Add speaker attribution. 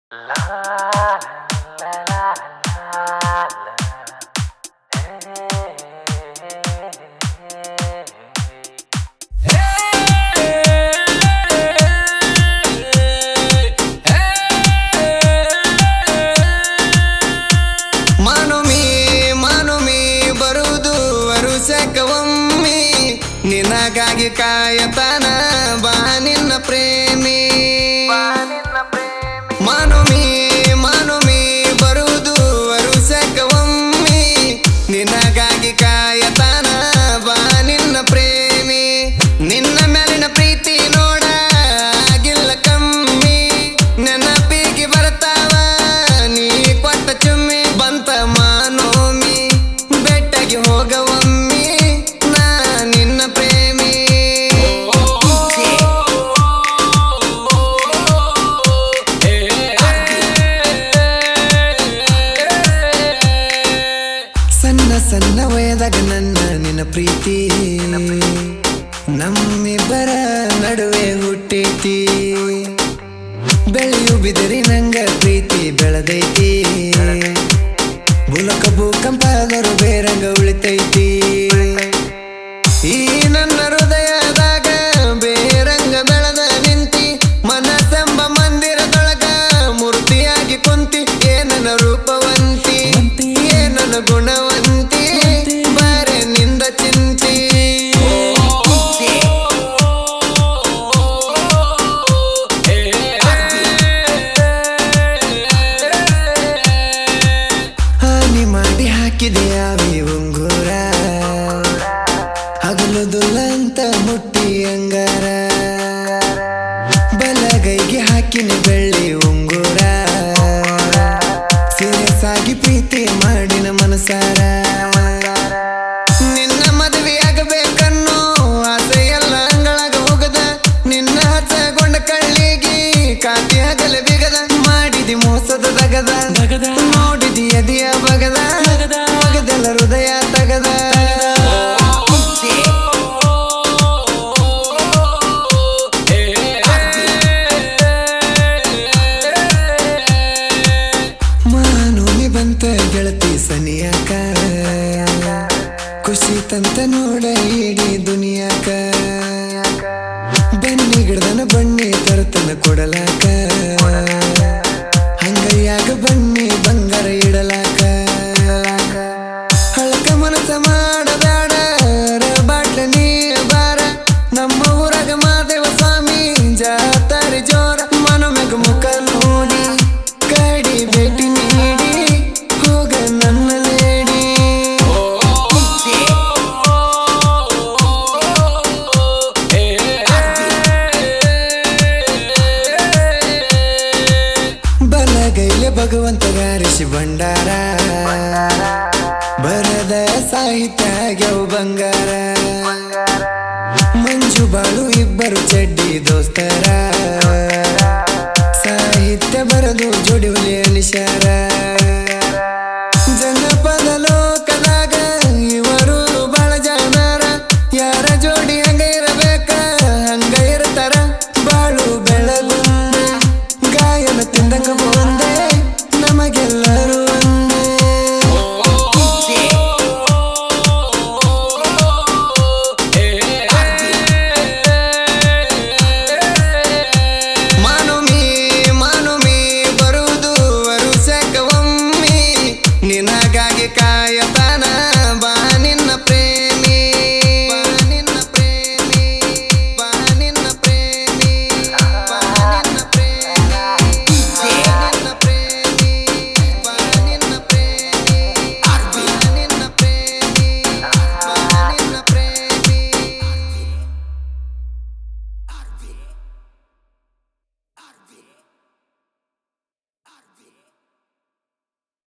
Speaker 1: ಮಾನುಮಿ ಮಾನುಮಿ ಬರುವುದು ವರುಷಕವಮ್ಮಿ ನಿನಗಾಗಿ ಕಾಯತನ ಬಾ ನಿನ್ನ ಪ್ರೇಮಿ ಮಾನುಮಿ ಮಾನುಮಿ ಬರುವುದು ವರುಷಕವಮ್ಮಿ ನಿನಗಾಗಿ ಕಾಯತನ ಬಾ ನಿನ್ನ ಪ್ರೇಮಿ ನಿನ್ನ ಮೇಲಿನ ಪ್ರೀತಿ ನೋಡ ಆಗಿಲ್ಲ ಕಮ್ಮಿ ನೆನಪಿಗೆ ಬರ್ತಾವ ನೀ ಕೊಟ್ಟ ಚುಮ್ಮಿ ಬಂತ ಮಾನೋಮಿ ಬೆಟ್ಟಗೆ ಹೋಗವಮ್ಮಿ ನಾ ನಿನ್ನ ಪ್ರೇಮಿ ಸಣ್ಣ ಸಣ್ಣ ವಯದಾಗ ನನ್ನ ನಿನ್ನ ಪ್ರೀತಿ ನಮ್ಮಿಬ್ಬರ ನಡುವೆ ಹುಟ್ಟೈತಿ ಬೆಳೆಯು ಬಿದಿರಿ ನಂಗ ಪ್ರೀತಿ ಬೆಳೆದೈತಿ ಮೂಲಕ ಭೂಕಂಪದರು ಬೇರಂಗ ಉಳಿತೈತಿ ಈ ನನ್ನ ಹೃದಯದಾಗ ಬೇರಂಗ ಬೆಳೆದ ನಿಂತಿ ಮನಸ್ಸೆಂಬ ಮಂದಿರದೊಳಗ ಮೂರ್ತಿಯಾಗಿ ಕುಂತಿ ಏನನ ರೂಪವಂತಿ ಏನನ ಗುಣವಂತಿ ಬಾರೆ ನಿಂದ ಚಿಂತಿ ಹಾನಿ ಮಾಡಿ ಹಾಕಿದೆ ಆವಿ ಉಂಗುರ ಹಗಲುದುಲ್ಲ ಅಂತ ಮುಟ್ಟಿ ಅಂಗಾರ ಬಲಗೈಗೆ ಹಾಕಿನಿ ಬೆಳ್ಳಿ ಉಂಗುರ ಸೀರಿಯಸ್ ಆಗಿ ಪ್ರೀತಿ ಮಾಡಿನ ಮನಸಾರ ನಿನ್ನ ಮದುವೆಯಾಗಬೇಕನ್ನೋ ಆಸೆ ಎಲ್ಲ ಅಂಗಳಾಗ ಹೋಗದ ನಿನ್ನ ಹಚ್ಚಗೊಂಡ ಕಳ್ಳಿಗೆ ಕಾತಿ ಹಗಲ ಬಿಗದ ಮಾಡಿದಿ ಮೋಸದ ದಗದ
Speaker 2: ದಗದ.
Speaker 1: ನೋಡಿದಿ ಎದಿಯ ಬಗದ
Speaker 2: ಬಗದ.
Speaker 1: ಮಗದೆಲ್ಲ ಹೃದಯ ತಗದ ಮಾನೋನಿ ಬಂತ ಗೆಳತಿ ಸನಿಯಾಕ ಖುಷಿ ತಂತ ನೋಡ ಇಡೀ ದುನಿಯಾಕ ಬನ್ನಿ ಗಿಡದನ ಬನ್ನಿ ತರತನ ಕೊಡಲಾಕ ಹಂಗಯ್ಯಾಗ ಬನ್ನಿ ಬಂಗಾರ ಇಡಲಾಕ ಹಳಕ ಮನಸ ಮಾಡಬೇಡ ಬಾಟ್ಲ ನೀ ಬಾರ ನಮ್ಮ ಊರಾಗ ಮಾದೇವ ಸ್ವಾಮಿ ಜಾತಾರಿ ಜೋರ ಮನಮೆಗ ಮುಖ ನೋಡಿ ಕಡಿ ಭೇಟಿ ನೀಡಿ ಹೋಗ ನನ್ನ ಲೇಡಿ ಬಲಗೈಲೆ ಭಗವಂತ ಗಾರಿಸಿ ಭಂಡಾರ ಬರದ ಸಾಹಿತ್ಯ ಗೆವು ಬಂಗಾರ ಮಂಜು ಬಾಳು ಇಬ್ಬರು ಚಡ್ಡಿ ದೋಸ್ತರ ಸಾಹಿತ್ಯ ಬರದು ಜೋಡಿ ಹುಲಿ ಅನಿಶಾರ ಜನಪದ ಲೋಕದಾಗ ಇವರು ಬಾಳ ಜನರ ಯಾರ ಜೋಡಿ ಹಂಗ ಇರಬೇಕ ಹಂಗ ಇರ್ತಾರ ಬಾಳು ಬೆಳಗು ಗಾಯನ ತಿಂದಂಗ